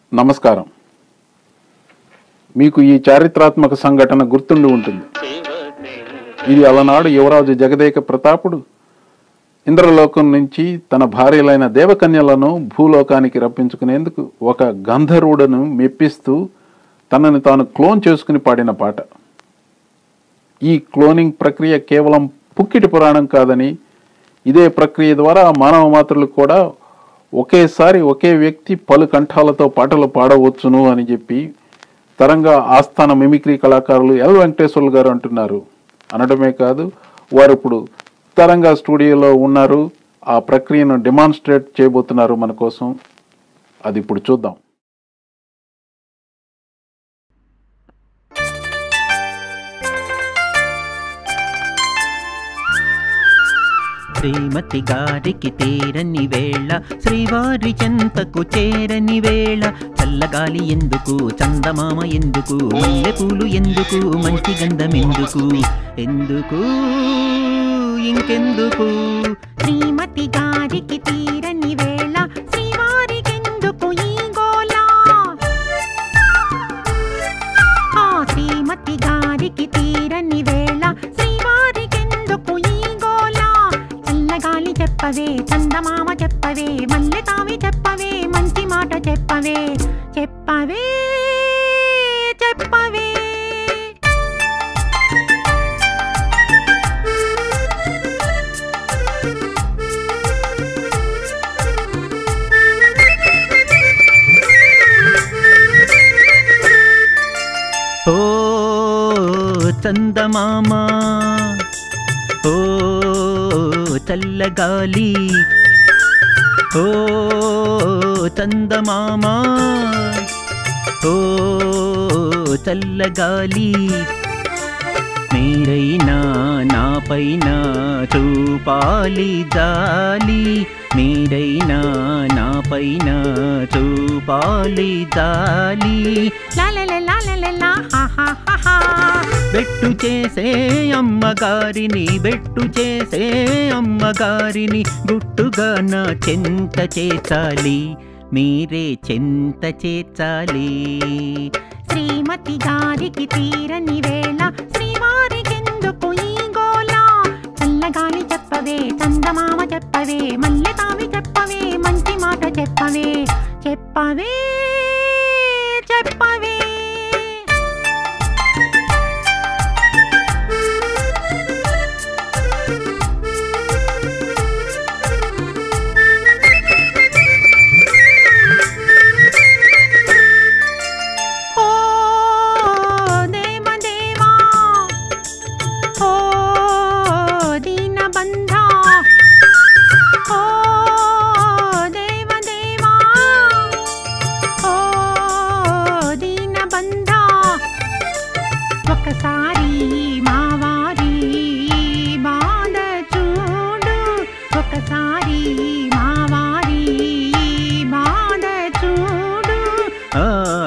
నమస్కారం మీకు ఈ చారిత్రాత్మక సంఘటన గుర్తుండి ఉంటుంది ఇది అలనాడు యువరాజు జగదేక ప్రతాపుడు ఇంద్రలోకం నుంచి తన భార్యలైన దేవకన్యలను భూలోకానికి రప్పించుకునేందుకు ఒక గంధర్వుడను మెప్పిస్తూ తనని తాను క్లోన్ చేసుకుని పాడిన పాట ఈ క్లోనింగ్ ప్రక్రియ కేవలం పుక్కిటి పురాణం కాదని ఇదే ప్రక్రియ ద్వారా మానవ మాతృలు కూడా ఒకేసారి ఒకే వ్యక్తి పలు కంఠాలతో పాటలు పాడవచ్చును అని చెప్పి తరంగా ఆస్థాన మిమిక్రీ కళాకారులు ఎల్ వెంకటేశ్వర్లు గారు అంటున్నారు అనడమే కాదు వారు ఇప్పుడు తరంగా స్టూడియోలో ఉన్నారు ఆ ప్రక్రియను డెమాన్స్ట్రేట్ చేయబోతున్నారు మన కోసం అది ఇప్పుడు చూద్దాం శ్రీమతి గారికి తేరని వేళ శ్రీవారి చెంతకు చేరని వేళ చల్లగాలి ఎందుకు చందమామ ఎందుకు మల్లెపూలు ఎందుకు మంచి గంధం ఎందుకు ఎందుకు ఇంకెందుకు శ్రీమతి గారికి తీరని వేళ శ్రీవారికెందుకు ఈ గోలా ఆ శ్రీమతి గారికి తీరని వేళ శ్రీవారికెందుకు ఈ గోలా చల్లగాలి చెప్పవే చందమామ చెప్పవే మల్లె తావి చెప్పవే మంచి మాట చెప్పవే చెప్పవే చెప్పవే ఓ చందమామ ఓ చల్లగాలి ఓ చందమామ ఓ చల్లగాలి మీరైనా నాపైన చూపాలి జాలి మీరైనా నాపైన చూపాలి జాలి లాలలలాలలలా, హా హా హా హా. బెట్టు చేసే అమ్మగారిని బెట్టు చేసే అమ్మగారిని గుట్టుగా నా చెంత చేర్చాలి మీరే చెంత చేర్చాలి శ్రీమతి గారికి తీరని వేళ శ్రీవారికెందుకు ఈ గోలా చల్లగాలి చెప్పవే చందమామ చెప్పవే మల్లె తావి చెప్పవే మంచి మాట చెప్పవే చెప్పవే చెప్పవే ఓ దేవదేవా ఓ దీనబంధా ఓ దేవదేవా ఓ దీనబంధా ఒకసారి మావారి బాధ చూడు ఒకసారి మావారి బాధ చూడు ఆ,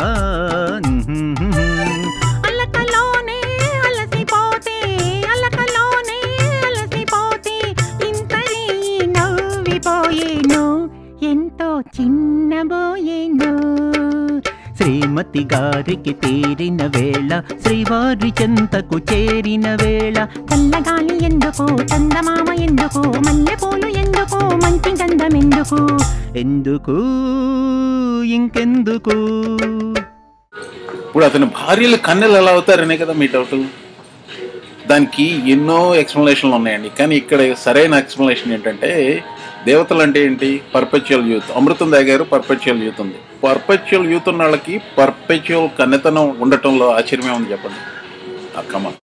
అలకలోనే అలసిపోతే అలకలోనే అలసిపోతే ఇంతని నవ్విపోయేను ఎంతో చిన్నబోయేను శ్రీమతి గారికి తీరిన వేళ శ్రీవారి చెంతకు చేరిన వేళ చల్లగాలి ఎందుకు చందమామ ఎందుకు మల్లెపూలు ఎందుకు మంచి గంధం ఎందుకు ఎందుకు ఇంకెందుకు ఇప్పుడు అతని భార్యలు కన్నెలు ఎలా అవుతారనే కదా మీ డౌట్ దానికి ఎన్నో ఎక్స్ప్లెనేషన్లు ఉన్నాయండి కానీ ఇక్కడ సరైన ఎక్స్ప్లెనేషన్ ఏంటంటే దేవతలు అంటే ఏంటి పర్పెచువల్ యూత్ అమృతం దాగారు పర్పెచువల్ యూత్ ఉంది పర్పెచువల్ యూత్ ఉన్న వాళ్ళకి పర్పెచువల్ కన్నెతనం ఉండటంలో ఆశ్చర్యమే ఉంది చెప్పండి కమా